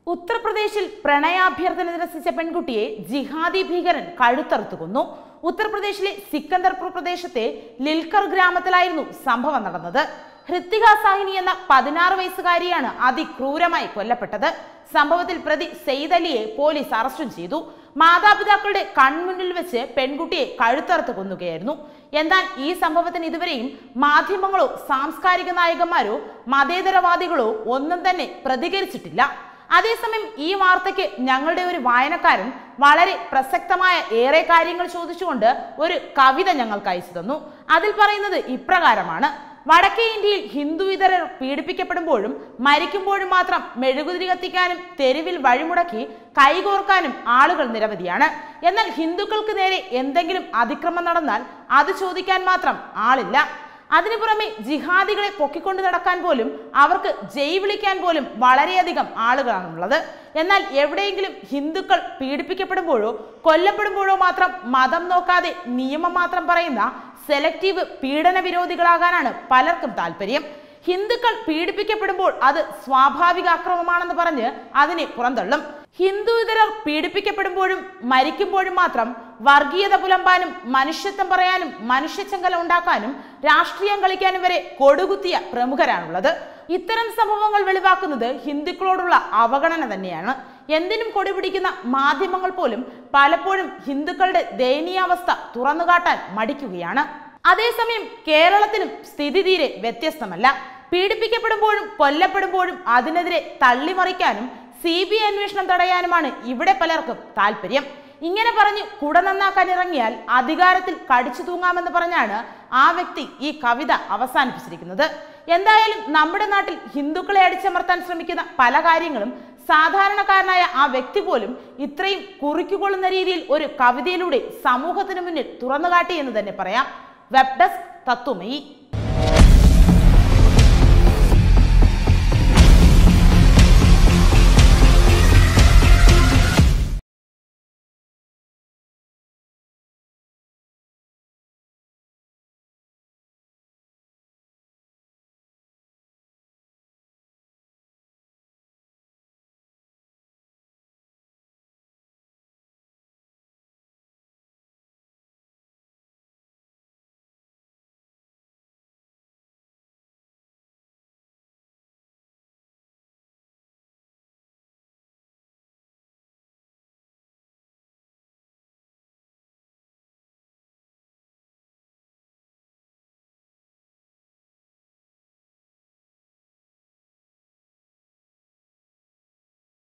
ഉത്തർപ്രദേശിൽ പ്രണയാഭ്യർത്ഥന നിരസിച്ച പെൺകുട്ടിയെ ജിഹാദി ഭീകരൻ കഴുത്തറുത്തു കൊന്നു ഉത്തർപ്രദേശിലെ സിക്കന്ദർപൂർ പ്രദേശത്തെ ലിൽക്കർ ഗ്രാമത്തിലായിരുന്നു സംഭവം നടന്നത് ഹൃത്തിക സാഹിനി എന്ന പതിനാറ് വയസ്സുകാരിയാണ് അതിക്രൂരമായി കൊല്ലപ്പെട്ടത് സംഭവത്തിൽ പ്രതി സെയ്ദ് അലിയെ പോലീസ് അറസ്റ്റും ചെയ്തു മാതാപിതാക്കളുടെ കൺമുന്നിൽ വെച്ച് പെൺകുട്ടിയെ കഴുത്തറുത്ത് കൊന്നുകയായിരുന്നു എന്നാൽ ഈ സംഭവത്തിന് ഇതുവരെയും മാധ്യമങ്ങളോ സാംസ്കാരിക നായകന്മാരോ മതേതരവാദികളോ ഒന്നും തന്നെ പ്രതികരിച്ചിട്ടില്ല അതേസമയം ഈ വാർത്തയ്ക്ക് ഞങ്ങളുടെ ഒരു വായനക്കാരൻ വളരെ പ്രസക്തമായ ഏറെ കാര്യങ്ങൾ ചോദിച്ചുകൊണ്ട് ഒരു കവിത ഞങ്ങൾക്ക് അയച്ചു തന്നു അതിൽ പറയുന്നത് ഇപ്രകാരമാണ് വടക്കേ ഇന്ത്യയിൽ ഹിന്ദു ഇതരർ പീഡിപ്പിക്കപ്പെടുമ്പോഴും മരിക്കുമ്പോഴും മാത്രം മെഴുകുതിരി കത്തിക്കാനും തെരുവിൽ വഴിമുടക്കി കൈകോർക്കാനും ആളുകൾ നിരവധിയാണ് എന്നാൽ ഹിന്ദുക്കൾക്ക് നേരെ എന്തെങ്കിലും അതിക്രമം നടന്നാൽ അത് ചോദിക്കാൻ മാത്രം ആളില്ല അതിനു പുറമെ ജിഹാദികളെ പൊക്കിക്കൊണ്ട് നടക്കാൻ പോലും അവർക്ക് ജയ് വിളിക്കാൻ പോലും വളരെയധികം ആളുകളാണുള്ളത് എന്നാൽ എവിടെയെങ്കിലും ഹിന്ദുക്കൾ പീഡിപ്പിക്കപ്പെടുമ്പോഴോ കൊല്ലപ്പെടുമ്പോഴോ മാത്രം മതം നോക്കാതെ നിയമം മാത്രം പറയുന്ന സെലക്റ്റീവ് പീഡന വിരോധികളാകാനാണ് പലർക്കും താല്പര്യം ഹിന്ദുക്കൾ പീഡിപ്പിക്കപ്പെടുമ്പോൾ അത് സ്വാഭാവിക അക്രമമാണെന്ന് പറഞ്ഞ് അതിനെ പുറന്തള്ളും ഹിന്ദു ഇതരർ പീഡിപ്പിക്കപ്പെടുമ്പോഴും മരിക്കുമ്പോഴും മാത്രം വർഗീയത പുലമ്പാനും മനുഷ്യത്വം പറയാനും മനുഷ്യച്ചങ്കല ഉണ്ടാക്കാനും രാഷ്ട്രീയം കളിക്കാനും വരെ കൊടുകുത്തിയ പ്രമുഖരാണുള്ളത് ഇത്തരം സംഭവങ്ങൾ വെളിവാക്കുന്നത് ഹിന്ദുക്കളോടുള്ള അവഗണന തന്നെയാണ് എന്തിനും കൊടിപിടിക്കുന്ന മാധ്യമങ്ങൾ പോലും പലപ്പോഴും ഹിന്ദുക്കളുടെ ദയനീയാവസ്ഥ തുറന്നുകാട്ടാൻ മടിക്കുകയാണ് അതേസമയം കേരളത്തിലും സ്ഥിതി തീരെ വ്യത്യസ്തമല്ല പീഡിപ്പിക്കപ്പെടുമ്പോഴും കൊല്ലപ്പെടുമ്പോഴും അതിനെതിരെ തള്ളിമറിക്കാനും സി ബി ഐ അന്വേഷണം തടയാനുമാണ് ഇവിടെ പലർക്കും താല്പര്യം ഇങ്ങനെ പറഞ്ഞ് കുട നന്നാക്കാൻ ഇറങ്ങിയാൽ അധികാരത്തിൽ കടിച്ചു തൂങ്ങാമെന്ന് പറഞ്ഞാണ് ആ വ്യക്തി ഈ കവിത അവസാനിപ്പിച്ചിരിക്കുന്നത് എന്തായാലും നമ്മുടെ നാട്ടിൽ ഹിന്ദുക്കളെ അടിച്ചമർത്താൻ ശ്രമിക്കുന്ന പല കാര്യങ്ങളും സാധാരണക്കാരനായ ആ വ്യക്തി പോലും ഇത്രയും കുറിക്കുകൊള്ളുന്ന രീതിയിൽ ഒരു കവിതയിലൂടെ സമൂഹത്തിന് മുന്നിൽ തുറന്നുകാട്ടി എന്ന് തന്നെ പറയാം വെബ് ഡെസ്ക് തത്വമയി